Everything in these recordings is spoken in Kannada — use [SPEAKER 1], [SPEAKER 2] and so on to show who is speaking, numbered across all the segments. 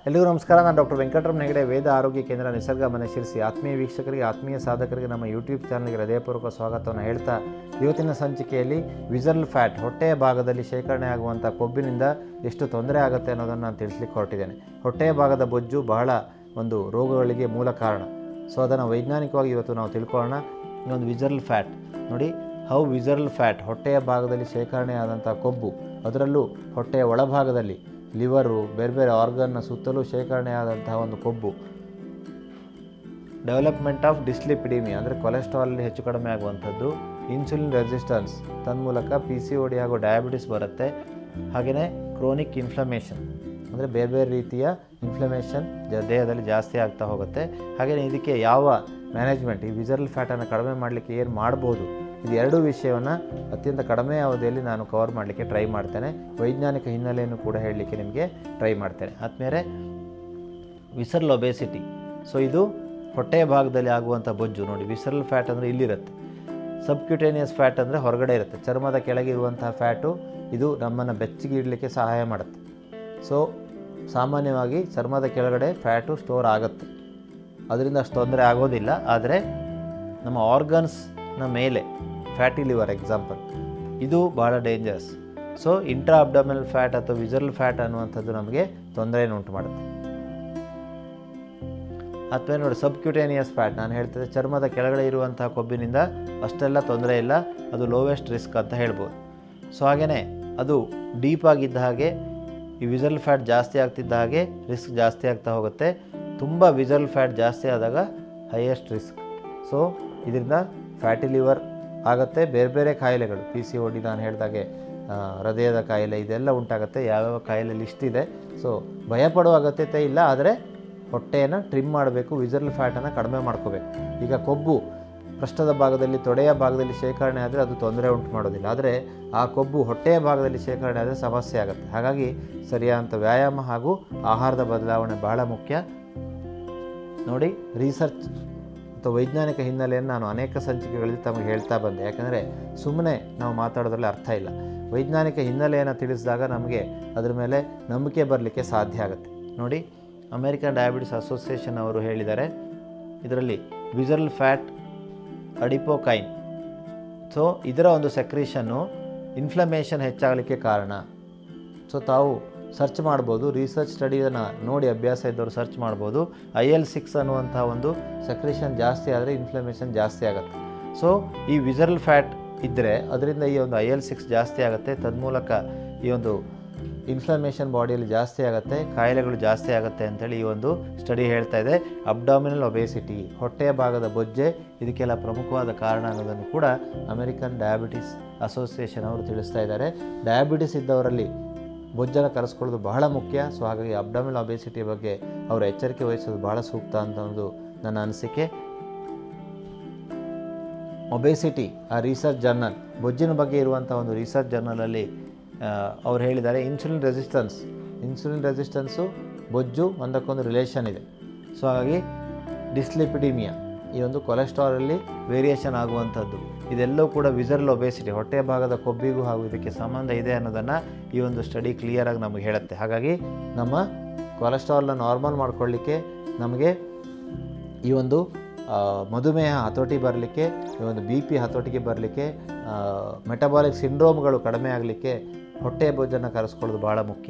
[SPEAKER 1] ಎಲ್ಲಿಗೂ ನಮಸ್ಕಾರ ನಾನು ಡಾಕ್ಟರ್ ವೆಂಕಟರಮಣ ಹೆಗಡೆ ವೇದ ಆರೋಗ್ಯ ಕೇಂದ್ರ ನಿಸರ್ಗ ಮನೆ ಶಿರಿಸಿ ಆತ್ಮೀಯ ವೀಕ್ಷಕರಿಗೆ ಆತ್ಮೀಯ ಸಾಧಕರಿಗೆ ನಮ್ಮ ಯೂಟ್ಯೂಬ್ ಚಾನಲ್ಗೆ ಹೃದಯಪೂರ್ವಕ ಸ್ವಾಗತವನ್ನು ಹೇಳ್ತಾ ಇವತ್ತಿನ ಸಂಚಿಕೆಯಲ್ಲಿ ವಿಸರ್ಲ್ ಫ್ಯಾಟ್ ಹೊಟ್ಟೆಯ ಭಾಗದಲ್ಲಿ ಶೇಖರಣೆ ಆಗುವಂಥ ಕೊಬ್ಬಿನಿಂದ ಎಷ್ಟು ತೊಂದರೆ ಆಗುತ್ತೆ ಅನ್ನೋದನ್ನು ನಾನು ತಿಳಿಸ್ಲಿಕ್ಕೆ ಹೊರಟಿದ್ದೇನೆ ಹೊಟ್ಟೆಯ ಭಾಗದ ಬೊಜ್ಜು ಬಹಳ ಒಂದು ರೋಗಗಳಿಗೆ ಮೂಲ ಕಾರಣ ಸೊ ಅದನ್ನು ವೈಜ್ಞಾನಿಕವಾಗಿ ಇವತ್ತು ನಾವು ತಿಳ್ಕೊಳ್ಳೋಣ ಈ ಒಂದು ವಿಸರ್ಲ್ ಫ್ಯಾಟ್ ನೋಡಿ ಹೌ ವಿಸರ್ಲ್ ಫ್ಯಾಟ್ ಹೊಟ್ಟೆಯ ಭಾಗದಲ್ಲಿ ಶೇಖರಣೆ ಆದಂಥ ಕೊಬ್ಬು ಅದರಲ್ಲೂ ಹೊಟ್ಟೆಯ ಒಳಭಾಗದಲ್ಲಿ ಲಿವರು ಬೇರೆ ಬೇರೆ ಆರ್ಗನ್ನ ಸುತ್ತಲೂ ಶೇಖರಣೆ ಆದಂತಹ ಒಂದು ಕೊಬ್ಬು ಡೆವಲಪ್ಮೆಂಟ್ ಆಫ್ ಡಿಸ್ಲಿಪಿಡಿಮಿ ಅಂದರೆ ಕೊಲೆಸ್ಟ್ರಾಲ್ ಹೆಚ್ಚು ಕಡಿಮೆ ಆಗುವಂಥದ್ದು ಇನ್ಸುಲಿನ್ ರೆಸಿಸ್ಟೆನ್ಸ್ ತನ್ಮೂಲಕ ಪಿ ಸಿ ಒ ಡಿ ಹಾಗೂ ಡಯಾಬಿಟಿಸ್ ಬರುತ್ತೆ ಹಾಗೆಯೇ ಕ್ರೋನಿಕ್ ಇನ್ಫ್ಲಮೇಷನ್ ಅಂದರೆ ಬೇರೆ ಬೇರೆ ರೀತಿಯ ಇನ್ಫ್ಲಮೇಷನ್ ಜ ದೇಹದಲ್ಲಿ ಜಾಸ್ತಿ ಆಗ್ತಾ ಹೋಗುತ್ತೆ ಹಾಗೆಯೇ ಇದಕ್ಕೆ ಯಾವ ಮ್ಯಾನೇಜ್ಮೆಂಟ್ ಈ ವಿಸರಲ್ ಫ್ಯಾಟನ್ನು ಕಡಿಮೆ ಮಾಡಲಿಕ್ಕೆ ಏನು ಮಾಡ್ಬೋದು ಇದು ಎರಡೂ ವಿಷಯವನ್ನು ಅತ್ಯಂತ ಕಡಿಮೆ ಅವಧಿಯಲ್ಲಿ ನಾನು ಕವರ್ ಮಾಡಲಿಕ್ಕೆ ಟ್ರೈ ಮಾಡ್ತೇನೆ ವೈಜ್ಞಾನಿಕ ಹಿನ್ನೆಲೆಯನ್ನು ಕೂಡ ಹೇಳಲಿಕ್ಕೆ ನಿಮಗೆ ಟ್ರೈ ಮಾಡ್ತೇನೆ ಆದಮೇಲೆ ವಿಸರಲ್ ಒಬೇಸಿಟಿ ಸೊ ಇದು ಹೊಟ್ಟೆಯ ಭಾಗದಲ್ಲಿ ಆಗುವಂಥ ಬೊಜ್ಜು ನೋಡಿ ವಿಸರಲ್ ಫ್ಯಾಟ್ ಅಂದರೆ ಇಲ್ಲಿರುತ್ತೆ ಸಬ್ಕ್ಯೂಟೇನಿಯಸ್ ಫ್ಯಾಟ್ ಅಂದರೆ ಹೊರಗಡೆ ಇರುತ್ತೆ ಚರ್ಮದ ಕೆಳಗೆ ಇರುವಂತಹ ಫ್ಯಾಟು ಇದು ನಮ್ಮನ್ನು ಬೆಚ್ಚಗೆ ಇಡಲಿಕ್ಕೆ ಸಹಾಯ ಮಾಡುತ್ತೆ ಸೊ ಸಾಮಾನ್ಯವಾಗಿ ಚರ್ಮದ ಕೆಳಗಡೆ ಫ್ಯಾಟು ಸ್ಟೋರ್ ಆಗುತ್ತೆ ಅದರಿಂದ ಅಷ್ಟು ತೊಂದರೆ ಆಗೋದಿಲ್ಲ ಆದರೆ ನಮ್ಮ ಆರ್ಗನ್ಸ್ನ ಮೇಲೆ ಫ್ಯಾಟಿ ಲಿವರ್ ಎಕ್ಸಾಂಪಲ್ ಇದು ಭಾಳ dangerous so intra abdominal fat ಅಥವಾ ವಿಸರಲ್ ಫ್ಯಾಟ್ ಅನ್ನುವಂಥದ್ದು ನಮಗೆ ತೊಂದರೆಯನ್ನು ಉಂಟು ಮಾಡುತ್ತೆ ಅಥವಾ ನೋಡಿ ಸಬ್ಕ್ಯೂಟೇನಿಯಸ್ ಫ್ಯಾಟ್ ನಾನು ಹೇಳ್ತಿದ್ದೆ ಚರ್ಮದ ಕೆಳಗಡೆ ಇರುವಂತಹ ಕೊಬ್ಬಿನಿಂದ ಅಷ್ಟೆಲ್ಲ ತೊಂದರೆ ಇಲ್ಲ ಅದು ಲೋವೆಸ್ಟ್ ರಿಸ್ಕ್ ಅಂತ ಹೇಳ್ಬೋದು ಸೊ ಹಾಗೆಯೇ ಅದು ಡೀಪ್ ಆಗಿದ್ದ ಹಾಗೆ ಈ ವಿಸಲ್ ಫ್ಯಾಟ್ ಜಾಸ್ತಿ ಆಗ್ತಿದ್ದ ಹಾಗೆ ರಿಸ್ಕ್ ಜಾಸ್ತಿ ಆಗ್ತಾ ಹೋಗುತ್ತೆ ತುಂಬ ವಿಸಲ್ ಫ್ಯಾಟ್ ಜಾಸ್ತಿ ಆದಾಗ ಹೈಯೆಸ್ಟ್ ರಿಸ್ಕ್ ಸೊ ಇದರಿಂದ ಫ್ಯಾಟಿ ಲಿವರ್ ಆಗುತ್ತೆ ಬೇರೆ ಬೇರೆ ಕಾಯಿಲೆಗಳು ಪಿ ಸಿ ಒ ಡಿ ನಾನು ಹೇಳಿದಾಗೆ ಆ, ಹೃದಯದ ಕಾಯಿಲೆ ಇದೆಲ್ಲ ಉಂಟಾಗುತ್ತೆ ಯಾವ್ಯಾವ ಕಾಯಿಲೆ ಲಿಸ್ಟ್ ಇದೆ ಸೊ ಭಯಪಡುವ ಅಗತ್ಯತೆ ಇಲ್ಲ ಆದರೆ ಹೊಟ್ಟೆಯನ್ನು ಟ್ರಿಮ್ ಮಾಡಬೇಕು ವಿಸರಲ್ ಫ್ಯಾಟನ್ನು ಕಡಿಮೆ ಮಾಡ್ಕೋಬೇಕು ಈಗ ಕೊಬ್ಬು ಪೃಷ್ಠದ ಭಾಗದಲ್ಲಿ ತೊಡೆಯ ಭಾಗದಲ್ಲಿ ಶೇಖರಣೆ ಆದರೆ ಅದು ತೊಂದರೆ ಉಂಟು ಮಾಡೋದಿಲ್ಲ ಆದರೆ ಆ ಕೊಬ್ಬು ಹೊಟ್ಟೆಯ ಭಾಗದಲ್ಲಿ ಶೇಖರಣೆ ಆದರೆ ಸಮಸ್ಯೆ ಆಗುತ್ತೆ ಹಾಗಾಗಿ ಸರಿಯಾದಂಥ ವ್ಯಾಯಾಮ ಹಾಗೂ ಆಹಾರದ ಬದಲಾವಣೆ ಬಹಳ ಮುಖ್ಯ ನೋಡಿ ರಿಸರ್ಚ್ ಅಥವಾ ವೈಜ್ಞಾನಿಕ ಹಿನ್ನೆಲೆಯನ್ನು ನಾನು ಅನೇಕ ಸಂಚಿಕೆಗಳಲ್ಲಿ ತಮಗೆ ಹೇಳ್ತಾ ಬಂದೆ ಯಾಕಂದರೆ ಸುಮ್ಮನೆ ನಾವು ಮಾತಾಡೋದ್ರಲ್ಲಿ ಅರ್ಥ ಇಲ್ಲ ವೈಜ್ಞಾನಿಕ ಹಿನ್ನೆಲೆಯನ್ನು ತಿಳಿಸಿದಾಗ ನಮಗೆ ಅದರ ಮೇಲೆ ನಂಬಿಕೆ ಬರಲಿಕ್ಕೆ ಸಾಧ್ಯ ಆಗುತ್ತೆ ನೋಡಿ ಅಮೇರಿಕನ್ ಡಯಾಬಿಟಿಸ್ ಅಸೋಸಿಯೇಷನ್ ಅವರು ಹೇಳಿದ್ದಾರೆ ಇದರಲ್ಲಿ ವಿಸರಲ್ ಫ್ಯಾಟ್ ಅಡಿಪೋಕೈನ್ ಸೊ ಇದರ ಒಂದು ಸೆಕ್ರೇಷನ್ನು ಇನ್ಫ್ಲಮೇಷನ್ ಹೆಚ್ಚಾಗಲಿಕ್ಕೆ ಕಾರಣ ಸೊ ತಾವು ಸರ್ಚ್ ಮಾಡ್ಬೋದು ರಿಸರ್ಚ್ ಸ್ಟಡಿಯನ್ನು ನೋಡಿ ಅಭ್ಯಾಸ ಇದ್ದವರು ಸರ್ಚ್ ಮಾಡ್ಬೋದು ಐ ಎಲ್ ಸಿಕ್ಸ್ ಅನ್ನುವಂಥ ಒಂದು ಸಕ್ರೇಷನ್ ಜಾಸ್ತಿ ಆದರೆ ಇನ್ಫ್ಲಮೇಷನ್ ಜಾಸ್ತಿ ಆಗುತ್ತೆ ಸೊ ಈ ವಿಸರಲ್ ಫ್ಯಾಟ್ ಇದ್ದರೆ ಅದರಿಂದ ಈ ಒಂದು ಐ ಎಲ್ ಸಿಕ್ಸ್ ಜಾಸ್ತಿ ಆಗುತ್ತೆ ತನ್ಮೂಲಕ ಈ ಒಂದು ಇನ್ಫ್ಲಮೇಷನ್ ಬಾಡಿಯಲ್ಲಿ ಜಾಸ್ತಿ ಆಗುತ್ತೆ ಕಾಯಿಲೆಗಳು ಜಾಸ್ತಿ ಆಗುತ್ತೆ ಅಂತೇಳಿ ಈ ಒಂದು ಸ್ಟಡಿ ಹೇಳ್ತಾ ಇದೆ ಅಬ್ಡಾಮಿನಲ್ ಒಬೇಸಿಟಿ ಹೊಟ್ಟೆಯ ಭಾಗದ ಬೊಜ್ಜೆ ಇದಕ್ಕೆಲ್ಲ ಪ್ರಮುಖವಾದ ಕಾರಣ ಅನ್ನೋದನ್ನು ಕೂಡ ಅಮೆರಿಕನ್ ಡಯಾಬಿಟಿಸ್ ಅಸೋಸಿಯೇಷನ್ ಅವರು ತಿಳಿಸ್ತಾ ಇದ್ದಾರೆ ಡಯಾಬಿಟಿಸ್ ಇದ್ದವರಲ್ಲಿ ಬೊಜ್ಜನ್ನು ಕರೆಸ್ಕೊಳ್ಳೋದು ಬಹಳ ಮುಖ್ಯ ಸೊ ಹಾಗಾಗಿ ಅಬ್ಡಮಿನಲ್ ಒಬೇಸಿಟಿ ಬಗ್ಗೆ ಅವರ ಎಚ್ಚರಿಕೆ ವಹಿಸೋದು ಬಹಳ ಸೂಕ್ತ ಅಂತ ಒಂದು ನನ್ನ ಅನಿಸಿಕೆ ಒಬೇಸಿಟಿ ಆ ರಿಸರ್ಚ್ ಜರ್ನಲ್ ಬೊಜ್ಜಿನ ಬಗ್ಗೆ ಇರುವಂಥ ಒಂದು ರಿಸರ್ಚ್ ಜರ್ನಲಲ್ಲಿ ಅವ್ರು ಹೇಳಿದ್ದಾರೆ ಇನ್ಸುಲಿನ್ ರೆಸಿಸ್ಟೆನ್ಸ್ ಇನ್ಸುಲಿನ್ ರೆಸಿಸ್ಟೆನ್ಸು ಬೊಜ್ಜು ಒಂದಕ್ಕೊಂದು ರಿಲೇಷನ್ ಇದೆ ಸೊ ಹಾಗಾಗಿ ಡಿಸ್ಲಿಪಿಡಿಮಿಯಾ ಈ ಒಂದು ಕೊಲೆಸ್ಟ್ರಾಲಲ್ಲಿ ವೇರಿಯೇಷನ್ ಆಗುವಂಥದ್ದು ಇದೆಲ್ಲವೂ ಕೂಡ ವಿಸರಲ್ ಒಬೇಸಿಟಿ ಹೊಟ್ಟೆಯ ಭಾಗದ ಕೊಬ್ಬಿಗೂ ಹಾಗೂ ಇದಕ್ಕೆ ಸಂಬಂಧ ಇದೆ ಅನ್ನೋದನ್ನು ಈ ಒಂದು ಸ್ಟಡಿ ಕ್ಲಿಯರಾಗಿ ನಮಗೆ ಹೇಳುತ್ತೆ ಹಾಗಾಗಿ ನಮ್ಮ ಕೊಲೆಸ್ಟ್ರಾಲ್ನ ನಾರ್ಮಲ್ ಮಾಡ್ಕೊಳ್ಳಿಕ್ಕೆ ನಮಗೆ ಈ ಒಂದು ಆ, ಮಧುಮೇಹ ಹತೋಟಿ ಬರಲಿಕ್ಕೆ ಈ ಒಂದು ಬಿ ಪಿ ಹತೋಟಿಗೆ ಬರಲಿಕ್ಕೆ ಮೆಟಬಾಲಿಕ್ ಸಿಂಡ್ರೋಮ್ಗಳು ಕಡಿಮೆ ಆಗಲಿಕ್ಕೆ ಹೊಟ್ಟೆಯ ಬೊಜ್ಜನ್ನು ಕರೆಸ್ಕೊಳ್ಳೋದು ಭಾಳ ಮುಖ್ಯ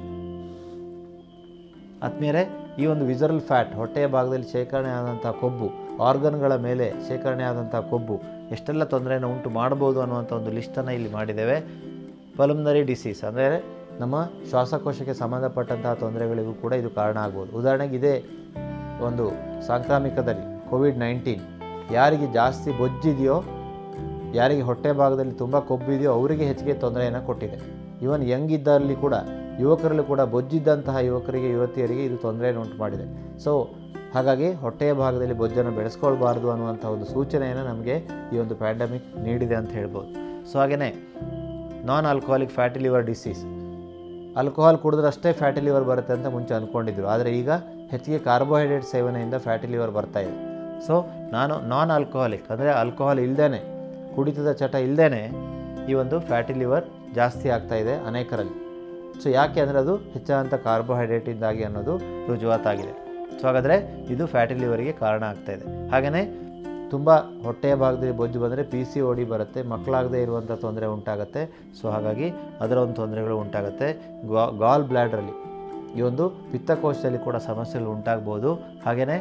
[SPEAKER 1] ಆದ್ಮೇಲೆ ಈ ಒಂದು ವಿಸರಲ್ ಫ್ಯಾಟ್ ಹೊಟ್ಟೆಯ ಭಾಗದಲ್ಲಿ ಶೇಖರಣೆ ಆದಂಥ ಕೊಬ್ಬು ಆರ್ಗನ್ಗಳ ಮೇಲೆ ಶೇಖರಣೆ ಆದಂಥ ಕೊಬ್ಬು ಎಷ್ಟೆಲ್ಲ ತೊಂದರೆಯನ್ನು ಉಂಟು ಮಾಡ್ಬೋದು ಅನ್ನುವಂಥ ಒಂದು ಲಿಸ್ಟನ್ನು ಇಲ್ಲಿ ಮಾಡಿದ್ದೇವೆ ಪಲ್ಮನರಿ ಡಿಸೀಸ್ ಅಂದರೆ ನಮ್ಮ ಶ್ವಾಸಕೋಶಕ್ಕೆ ಸಂಬಂಧಪಟ್ಟಂತಹ ತೊಂದರೆಗಳಿಗೂ ಕೂಡ ಇದು ಕಾರಣ ಆಗ್ಬೋದು ಉದಾಹರಣೆಗೆ ಇದೇ ಒಂದು ಸಾಂಕ್ರಾಮಿಕದಲ್ಲಿ ಕೋವಿಡ್ ನೈನ್ಟೀನ್ ಯಾರಿಗೆ ಜಾಸ್ತಿ ಬೊಜ್ಜಿದೆಯೋ ಯಾರಿಗೆ ಹೊಟ್ಟೆ ಭಾಗದಲ್ಲಿ ತುಂಬ ಕೊಬ್ಬಿದೆಯೋ ಅವರಿಗೆ ಹೆಚ್ಚಿಗೆ ತೊಂದರೆಯನ್ನು ಕೊಟ್ಟಿದೆ ಇವನ್ ಯಂಗ್ ಇದ್ದರಲ್ಲಿ ಕೂಡ ಯುವಕರಲ್ಲೂ ಕೂಡ ಬೊಜ್ಜಿದ್ದಂತಹ ಯುವಕರಿಗೆ ಯುವತಿಯರಿಗೆ ಇದು ತೊಂದರೆಯನ್ನು ಉಂಟು ಮಾಡಿದೆ ಸೊ ಹಾಗಾಗಿ ಹೊಟ್ಟೆಯ ಭಾಗದಲ್ಲಿ ಬೊಜ್ಜನ್ನು ಬೆಳೆಸ್ಕೊಳ್ಬಾರ್ದು ಅನ್ನುವಂಥ ಒಂದು ಸೂಚನೆಯನ್ನು ನಮಗೆ ಈ ಒಂದು ಪ್ಯಾಂಡಮಿಕ್ ನೀಡಿದೆ ಅಂತ ಹೇಳ್ಬೋದು ಸೊ ಹಾಗೆಯೇ non alcoholic fatty liver disease alcohol ಕುಡಿದ್ರೆ ಅಷ್ಟೇ ಫ್ಯಾಟಿ ಲಿವರ್ ಬರುತ್ತೆ ಅಂತ ಮುಂಚೆ ಅಂದ್ಕೊಂಡಿದ್ರು ಆದರೆ ಈಗ ಹೆಚ್ಚಿಗೆ ಕಾರ್ಬೋಹೈಡ್ರೇಟ್ ಸೇವನೆಯಿಂದ ಫ್ಯಾಟಿ ಲಿವರ್ ಬರ್ತಾ ಇದೆ ಸೊ ನಾನು ನಾನ್ ಆಲ್ಕೋಹಾಲಿಕ್ ಅಂದರೆ ಆಲ್ಕೋಹಾಲ್ ಇಲ್ಲದೇ ಕುಡಿತದ ಚಟ ಇಲ್ಲದೇ ಈ ಒಂದು ಫ್ಯಾಟಿ ಲಿವರ್ ಜಾಸ್ತಿ ಆಗ್ತಾ ಇದೆ ಅನೇಕರಲ್ಲಿ ಸೊ ಯಾಕೆ ಅಂದರೆ ಅದು ಹೆಚ್ಚಾದಂಥ ಕಾರ್ಬೋಹೈಡ್ರೇಟಿಂದಾಗಿ ಅನ್ನೋದು ರುಜುವಾತಾಗಿದೆ ಸೊ ಹಾಗಾದರೆ ಇದು ಫ್ಯಾಟಿ ಲಿವರಿಗೆ ಕಾರಣ ಆಗ್ತಾ ಇದೆ ಹಾಗೆಯೇ ತುಂಬ ಹೊಟ್ಟೆಯ ಭಾಗದಲ್ಲಿ ಬೊಜ್ಜು ಬಂದರೆ ಪಿ ಸಿ ಓಡಿ ಬರುತ್ತೆ ಮಕ್ಕಳಾಗದೇ ಇರುವಂಥ ತೊಂದರೆ ಉಂಟಾಗುತ್ತೆ ಸೊ ಹಾಗಾಗಿ ಅದರ ಒಂದು ತೊಂದರೆಗಳು ಉಂಟಾಗುತ್ತೆ ಗಾ ಗಾಲ್ ಬ್ಲ್ಯಾಡ್ರಲ್ಲಿ ಈ ಒಂದು ಪಿತ್ತಕೋಶದಲ್ಲಿ ಕೂಡ ಸಮಸ್ಯೆಗಳು ಉಂಟಾಗ್ಬೋದು ಹಾಗೆಯೇ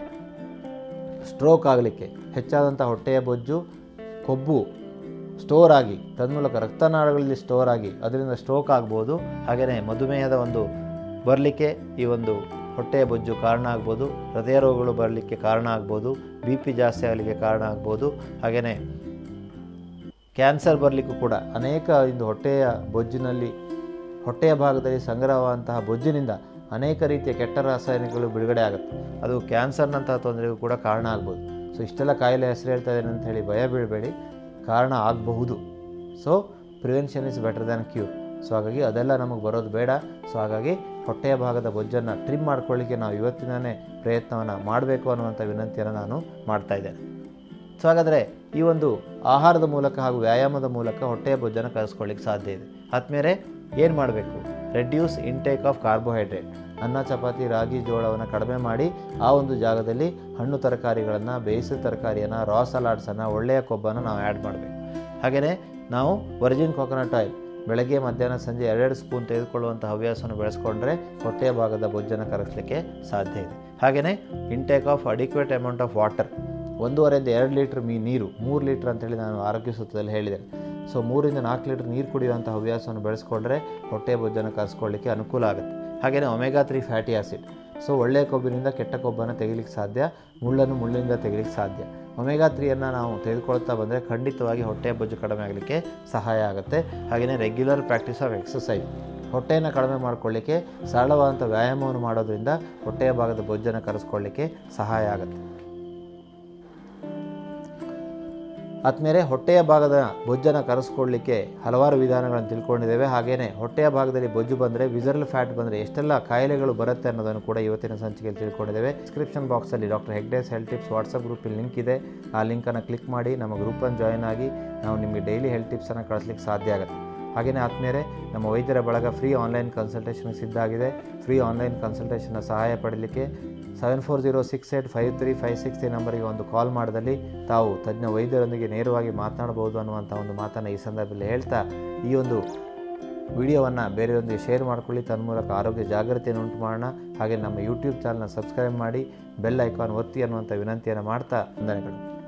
[SPEAKER 1] ಸ್ಟ್ರೋಕ್ ಆಗಲಿಕ್ಕೆ ಹೆಚ್ಚಾದಂಥ ಹೊಟ್ಟೆಯ ಬೊಜ್ಜು ಕೊಬ್ಬು ಸ್ಟೋರ್ ಆಗಿ ತನ್ಮೂಲಕ ರಕ್ತನಾಳಗಳಲ್ಲಿ ಸ್ಟೋರ್ ಆಗಿ ಅದರಿಂದ ಸ್ಟ್ರೋಕ್ ಆಗ್ಬೋದು ಹಾಗೆಯೇ ಮಧುಮೇಹದ ಒಂದು ಬರಲಿಕ್ಕೆ ಈ ಒಂದು ಹೊಟ್ಟೆಯ ಬೊಜ್ಜು ಕಾರಣ ಆಗ್ಬೋದು ಹೃದಯ ರೋಗಗಳು ಬರಲಿಕ್ಕೆ ಕಾರಣ ಆಗ್ಬೋದು ಬಿ ಪಿ ಜಾಸ್ತಿ ಆಗಲಿಕ್ಕೆ ಕಾರಣ ಆಗ್ಬೋದು ಹಾಗೆಯೇ ಕ್ಯಾನ್ಸರ್ ಬರಲಿಕ್ಕೂ ಕೂಡ ಅನೇಕ ಇಂದು ಹೊಟ್ಟೆಯ ಬೊಜ್ಜಿನಲ್ಲಿ ಹೊಟ್ಟೆಯ ಭಾಗದಲ್ಲಿ ಸಂಗ್ರಹವಾದಂತಹ ಬೊಜ್ಜಿನಿಂದ ಅನೇಕ ರೀತಿಯ ಕೆಟ್ಟ ರಾಸಾಯನಿಕಗಳು ಬಿಡುಗಡೆ ಆಗುತ್ತೆ ಅದು ಕ್ಯಾನ್ಸರ್ನಂತಹ ತೊಂದರೆಗೂ ಕೂಡ ಕಾರಣ ಆಗ್ಬೋದು ಸೊ ಇಷ್ಟೆಲ್ಲ ಕಾಯಿಲೆ ಹೆಸರು ಹೇಳ್ತಾ ಇದ್ದೇನೆ ಅಂತ ಹೇಳಿ ಭಯ ಬೀಳಬೇಡಿ ಕಾರಣ ಆಗಬಹುದು so prevention is better than cure so ಹಾಗಾಗಿ ಅದೆಲ್ಲ ನಮಗೆ ಬರೋದು ಬೇಡ ಸೊ ಹಾಗಾಗಿ ಹೊಟ್ಟೆಯ ಭಾಗದ ಬೊಜ್ಜನ್ನು ಟ್ರಿಮ್ ಮಾಡ್ಕೊಳ್ಳಿಕ್ಕೆ ನಾವು ಇವತ್ತಿನೇ ಪ್ರಯತ್ನವನ್ನು ಮಾಡಬೇಕು ಅನ್ನುವಂಥ ವಿನಂತಿಯನ್ನು ನಾನು ಮಾಡ್ತಾ ಇದ್ದೇನೆ ಸೊ ಹಾಗಾದರೆ ಈ ಒಂದು ಆಹಾರದ ಮೂಲಕ ಹಾಗೂ ವ್ಯಾಯಾಮದ ಮೂಲಕ ಹೊಟ್ಟೆಯ ಬೊಜ್ಜನ್ನು ಕಳಿಸ್ಕೊಳ್ಳಿಕ್ಕೆ ಸಾಧ್ಯ ಇದೆ ಆದಮೇಲೆ ಏನು ಮಾಡಬೇಕು ರೆಡ್ಯೂಸ್ ಇಂಟೇಕ್ ಆಫ್ ಕಾರ್ಬೋಹೈಡ್ರೇಟ್ ಅನ್ನ ಚಪಾತಿ ರಾಗಿ ಜೋಳವನ್ನು ಕಡಿಮೆ ಮಾಡಿ ಆ ಒಂದು ಜಾಗದಲ್ಲಿ ಹಣ್ಣು ತರಕಾರಿಗಳನ್ನು ಬೇಯಿಸಿದ ತರಕಾರಿಯನ್ನು ರಾ ಸಲಾಡ್ಸನ್ನು ಒಳ್ಳೆಯ ಕೊಬ್ಬನ್ನು ನಾವು ಆ್ಯಡ್ ಮಾಡಬೇಕು ಹಾಗೆಯೇ ನಾವು ವರ್ಜಿನ್ ಕೊಕೊನಟ್ ಆಯಿಲ್ ಬೆಳಗ್ಗೆ ಮಧ್ಯಾಹ್ನ ಸಂಜೆ ಎರಡೆರಡು ಸ್ಪೂನ್ ತೆಗೆದುಕೊಳ್ಳುವಂಥ ಹವ್ಯಾಸವನ್ನು ಬೆಳೆಸ್ಕೊಂಡ್ರೆ ಹೊಟ್ಟೆಯ ಭಾಗದ ಬೊಜ್ಜನ್ನು ಕರಗಿಸಲಿಕ್ಕೆ ಸಾಧ್ಯ ಇದೆ ಹಾಗೆಯೇ intake of adequate amount of water ಒಂದೂವರೆಯಿಂದ ಎರಡು ಲೀಟ್ರ್ ಮೀ ನೀರು ಮೂರು ಲೀಟ್ರ್ ಅಂತೇಳಿ ನಾನು ಆರೋಗ್ಯ ಸೂತ್ರದಲ್ಲಿ ಹೇಳಿದ್ದೇನೆ ಸೊ ಮೂರಿಂದ ನಾಲ್ಕು ಲೀಟ್ರ್ ನೀರು ಕುಡಿಯುವಂಥ ಹವ್ಯಾಸವನ್ನು ಬೆಳೆಸ್ಕೊಂಡ್ರೆ ಹೊಟ್ಟೆ ಬೊಜ್ಜನ್ನು ಕರೆಸ್ಕೊಳ್ಳಿಕ್ಕೆ ಅನುಕೂಲ ಆಗುತ್ತೆ ಹಾಗೆಯೇ omega three fatty acid so ಒಳ್ಳೆಯ ಕೊಬ್ಬಿನಿಂದ ಕೆಟ್ಟ ಕೊಬ್ಬನ್ನು ತೆಗಿಲಿಕ್ಕೆ ಸಾಧ್ಯ ಮುಳ್ಳನ್ನು ಮುಳ್ಳಿಂದ ತೆಗಿಲಿಕ್ಕೆ ಸಾಧ್ಯ ಒಮೆಗಾ ತ್ರೀಯನ್ನು ನಾವು ತೆಗೆದುಕೊಳ್ತಾ ಬಂದರೆ ಖಂಡಿತವಾಗಿ ಹೊಟ್ಟೆಯ ಬೊಜ್ಜು ಕಡಿಮೆ ಆಗಲಿಕ್ಕೆ ಸಹಾಯ ಆಗುತ್ತೆ ಹಾಗೆಯೇ ರೆಗ್ಯುಲರ್ ಪ್ರಾಕ್ಟೀಸ್ ಆಫ್ ಎಕ್ಸಸೈಸ್ ಹೊಟ್ಟೆಯನ್ನು ಕಡಿಮೆ ಮಾಡ್ಕೊಳ್ಳಿಕ್ಕೆ ಸರಳವಾದಂಥ ವ್ಯಾಯಾಮವನ್ನು ಮಾಡೋದ್ರಿಂದ ಹೊಟ್ಟೆಯ ಭಾಗದ ಬೊಜ್ಜನ್ನು ಕರೆಸ್ಕೊಳ್ಳಿಕ್ಕೆ ಸಹಾಯ ಆಗುತ್ತೆ ಆದಮೇಲೆ ಹೊಟ್ಟೆಯ ಭಾಗದ ಬೊಜ್ಜನ್ನು ಕರೆಸ್ಕೊಳ್ಳಿಕ್ಕೆ ಹಲವಾರು ವಿಧಾನಗಳನ್ನು ತಿಳ್ಕೊಂಡಿದ್ದೇವೆ ಹಾಗೆಯೇ ಹೊಟ್ಟೆಯ ಭಾಗದಲ್ಲಿ ಬೊಜ್ಜು ಬಂದರೆ ವಿಸರಲ್ ಫ್ಯಾಟ್ ಬಂದರೆ ಎಷ್ಟೆಲ್ಲ ಕಾಯಿಲೆಗಳು ಬರುತ್ತೆ ಅನ್ನೋದನ್ನು ಕೂಡ ಇವತ್ತಿನ ಸಂಚಿಕೆಯಲ್ಲಿ ತಿಳ್ಕೊಂಡಿದ್ದೇವೆ ಡಿಸ್ಕ್ರಿಪ್ಷನ್ ಬಾಕ್ಸಲ್ಲಿ doctor Hegde's health tips WhatsApp ಗ್ರೂಪಲ್ಲಿ ಲಿಂಕ್ ಇದೆ ಆ ಲಿಂಕನ್ನು ಕ್ಲಿಕ್ ಮಾಡಿ ನಮ್ಮ ಗ್ರೂಪನ್ನು ಜಾಯ್ನ್ ಆಗಿ ನಾವು ನಿಮಗೆ ಡೈಲಿ ಹೆಲ್ತ್ ಟಿಪ್ಸನ್ನು ಕಳಿಸ್ಲಿಕ್ಕೆ ಸಾಧ್ಯ ಆಗುತ್ತೆ ಹಾಗೆಯೇ ಆದಮೇಲೆ ನಮ್ಮ ವೈದ್ಯರ ಬಳಗ ಫ್ರೀ ಆನ್ಲೈನ್ ಕನ್ಸಲ್ಟೇಷನ್ ಸಿದ್ಧ ಆಗಿದೆ ಫ್ರೀ ಆನ್ಲೈನ್ ಕನ್ಸಲ್ಟೇಷನ್ನ ಸಹಾಯ ಪಡೀಲಿಕ್ಕೆ seven four zero six eight five three five six ಈ ನಂಬರಿಗೆ ಒಂದು ಕಾಲ್ ಮಾಡಿದಲ್ಲಿ ತಾವು ತಜ್ಞ ವೈದ್ಯರೊಂದಿಗೆ ನೇರವಾಗಿ ಮಾತನಾಡಬಹುದು ಅನ್ನುವಂಥ ಒಂದು ಮಾತನ್ನು ಈ ಸಂದರ್ಭದಲ್ಲಿ ಹೇಳ್ತಾ ಈ ಒಂದು ವಿಡಿಯೋವನ್ನು ಬೇರೆಯೊಂದಿಗೆ ಶೇರ್ ಮಾಡ್ಕೊಳ್ಳಿ ತನ್ಮೂಲಕ ಆರೋಗ್ಯ ಜಾಗೃತಿಯನ್ನು ಉಂಟು ಮಾಡೋಣ ಹಾಗೆ ನಮ್ಮ ಯೂಟ್ಯೂಬ್ ಚಾನಲ್ನ ಸಬ್ಸ್ಕ್ರೈಬ್ ಮಾಡಿ ಬೆಲ್ ಐಕಾನ್ ಒತ್ತಿ ಅನ್ನುವಂಥ ವಿನಂತಿಯನ್ನು ಮಾಡ್ತಾ ವಂದನೆಗಳು